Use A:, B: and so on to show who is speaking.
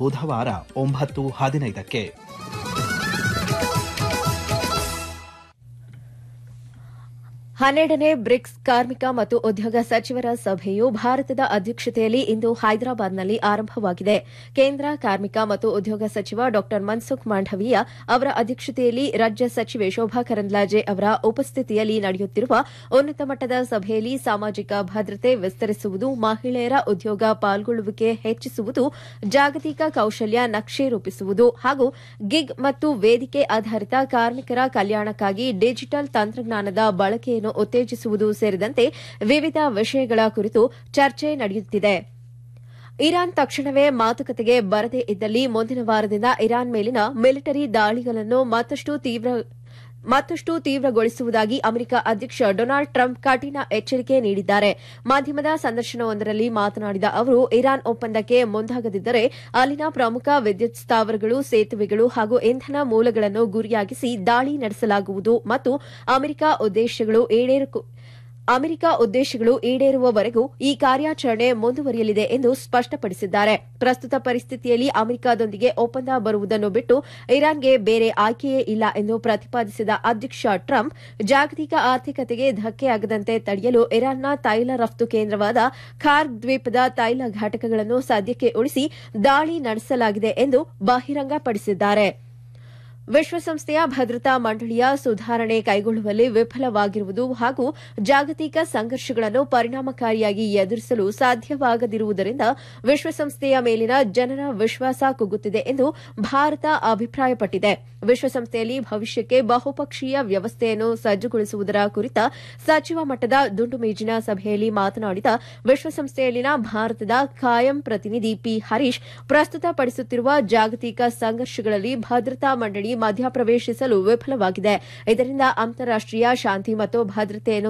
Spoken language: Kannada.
A: ಬುಧವಾರ ಒಂಬತ್ತು ಹದಿನೈದಕ್ಕೆ
B: ಹನ್ನೆರಡನೇ ಬ್ರಿಕ್ಸ್ ಕಾರ್ಮಿಕ ಮತ್ತು ಉದ್ಯೋಗ ಸಚಿವರ ಸಭೆಯು ಭಾರತದ ಅಧ್ಯಕ್ಷತೆಯಲ್ಲಿ ಇಂದು ಹೈದರಾಬಾದ್ನಲ್ಲಿ ಆರಂಭವಾಗಿದೆ ಕೇಂದ್ರ ಕಾರ್ಮಿಕ ಮತ್ತು ಉದ್ಯೋಗ ಸಚಿವ ಡಾ ಮನ್ಸುಖ್ ಮಾಂಡವೀಯ ಅವರ ಅಧ್ಯಕ್ಷತೆಯಲ್ಲಿ ರಾಜ್ಯ ಸಚಿವೆ ಶೋಭಾ ಕರಂದ್ಲಾಜೆ ಅವರ ಉಪಸ್ಥಿತಿಯಲ್ಲಿ ನಡೆಯುತ್ತಿರುವ ಉನ್ನತ ಮಟ್ಟದ ಸಭೆಯಲ್ಲಿ ಸಾಮಾಜಿಕ ಭದ್ರತೆ ವಿಸ್ತರಿಸುವುದು ಮಹಿಳೆಯರ ಉದ್ಯೋಗ ಪಾಲ್ಗೊಳ್ಳುವಿಕೆ ಹೆಚ್ಚಿಸುವುದು ಜಾಗತಿಕ ಕೌಶಲ್ಯ ನಕ್ಷೆ ರೂಪಿಸುವುದು ಹಾಗೂ ಗಿಗ್ ಮತ್ತು ವೇದಿಕೆ ಆಧಾರಿತ ಕಾರ್ಮಿಕರ ಕಲ್ಯಾಣಕ್ಕಾಗಿ ಡಿಜಿಟಲ್ ತಂತ್ರಜ್ಞಾನದ ಬಳಕೆಯನ್ನು ಉತ್ತೇಜಿಸುವುದು ಸೇರಿದಂತೆ ವಿವಿಧ ವಿಷಯಗಳ ಕುರಿತು ಚರ್ಚೆ ನಡೆಯುತ್ತಿದೆ ಇರಾನ್ ತಕ್ಷಣವೇ ಮಾತುಕತೆಗೆ ಬರದೇ ಇದ್ದಲ್ಲಿ ಮುಂದಿನ ವಾರದಿಂದ ಇರಾನ್ ಮೇಲಿನ ಮಿಲಿಟರಿ ದಾಳಿಗಳನ್ನು ಮತ್ತಷ್ಟು ತೀವ್ರ ಮತ್ತಷ್ಟು ತೀವ್ರಗೊಳಿಸುವುದಾಗಿ ಅಮೆರಿಕ ಅಧ್ಯಕ್ಷ ಡೊನಾಲ್ಡ್ ಟ್ರಂಪ್ ಕಠಿಣ ಎಚ್ಚರಿಕೆ ನೀಡಿದ್ದಾರೆ ಮಾಧ್ಯಮದ ಸಂದರ್ಶನವೊಂದರಲ್ಲಿ ಮಾತನಾಡಿದ ಅವರು ಇರಾನ್ ಒಪ್ಪಂದಕ್ಕೆ ಮುಂದಾಗದಿದ್ದರೆ ಅಲ್ಲಿನ ಪ್ರಮುಖ ವಿದ್ಯುತ್ ಸ್ಥಾವರಗಳು ಸೇತುವೆಗಳು ಹಾಗೂ ಇಂಧನ ಮೂಲಗಳನ್ನು ಗುರಿಯಾಗಿಸಿ ದಾಳಿ ನಡೆಸಲಾಗುವುದು ಮತ್ತು ಅಮೆರಿಕ ಉದ್ದೇಶಗಳು ಈಡೇರಕು ಅಮೆರಿಕ ಉದ್ದೇಶಗಳು ಈಡೇರುವವರೆಗೂ ಈ ಕಾರ್ಯಾಚರಣೆ ಮುಂದುವರಿಯಲಿದೆ ಎಂದು ಸ್ಪಷ್ಟಪಡಿಸಿದ್ದಾರೆ ಪ್ರಸ್ತುತ ಪರಿಸ್ಥಿತಿಯಲ್ಲಿ ಅಮೆರಿಕದೊಂದಿಗೆ ಒಪ್ಪಂದ ಬರುವುದನ್ನು ಬಿಟ್ಟು ಇರಾನ್ಗೆ ಬೇರೆ ಆಯ್ಕೆಯೇ ಇಲ್ಲ ಎಂದು ಪ್ರತಿಪಾದಿಸಿದ ಅಧ್ಯಕ್ಷ ಟ್ರಂಪ್ ಜಾಗತಿಕ ಆರ್ಥಿಕತೆಗೆ ಧಕ್ಕೆಯಾಗದಂತೆ ತಡೆಯಲು ಇರಾನ್ನ ತೈಲ ರಫ್ತು ಕೇಂದ್ರವಾದ ಖಾರ್ಗ್ ದ್ವೀಪದ ತೈಲ ಘಟಕಗಳನ್ನು ಸದ್ಯಕ್ಕೆ ಉಳಿಸಿ ದಾಳಿ ನಡೆಸಲಾಗಿದೆ ಎಂದು ಬಹಿರಂಗಪಡಿಸಿದ್ದಾರೆ ವಿಶ್ವಸಂಸ್ಥೆಯ ಭದ್ರತಾ ಮಂಡಳಿಯ ಸುಧಾರಣೆ ಕೈಗೊಳ್ಳುವಲ್ಲಿ ವಿಫಲವಾಗಿರುವುದು ಹಾಗೂ ಜಾಗತಿಕ ಸಂಘರ್ಷಗಳನ್ನು ಪರಿಣಾಮಕಾರಿಯಾಗಿ ಎದುರಿಸಲು ಸಾಧ್ಯವಾಗದಿರುವುದರಿಂದ ವಿಶ್ವಸಂಸ್ಥೆಯ ಮೇಲಿನ ಜನರ ವಿಶ್ವಾಸ ಕುಗ್ಗುತ್ತಿದೆ ಎಂದು ಭಾರತ ಅಭಿಪ್ರಾಯಪಟ್ಟಿದೆ ವಿಶ್ವಸಂಸ್ಥೆಯಲ್ಲಿ ಭವಿಷ್ಯಕ್ಕೆ ಬಹುಪಕ್ಷೀಯ ವ್ಯವಸ್ಥೆಯನ್ನು ಸಜ್ಜುಗೊಳಿಸುವುದರ ಕುರಿತ ಸಚಿವ ಮಟ್ಟದ ದುಂಡು ಮೇಜಿನ ಸಭೆಯಲ್ಲಿ ಮಾತನಾಡಿದ ವಿಶ್ವಸಂಸ್ಥೆಯಲ್ಲಿನ ಭಾರತದ ಖಾಯಂ ಪ್ರತಿನಿಧಿ ಪಿ ಹರೀಶ್ ಪ್ರಸ್ತುತಪಡಿಸುತ್ತಿರುವ ಜಾಗತಿಕ ಸಂಘರ್ಷಗಳಲ್ಲಿ ಭದ್ರತಾ ಮಂಡಳಿ ಮಧ್ಯಪ್ರವೇಶಿಸಲು ವಿಫಲವಾಗಿದೆ ಇದರಿಂದ ಅಂತಾರಾಷ್ಟೀಯ ಶಾಂತಿ ಮತ್ತು ಭದ್ರತೆಯನ್ನು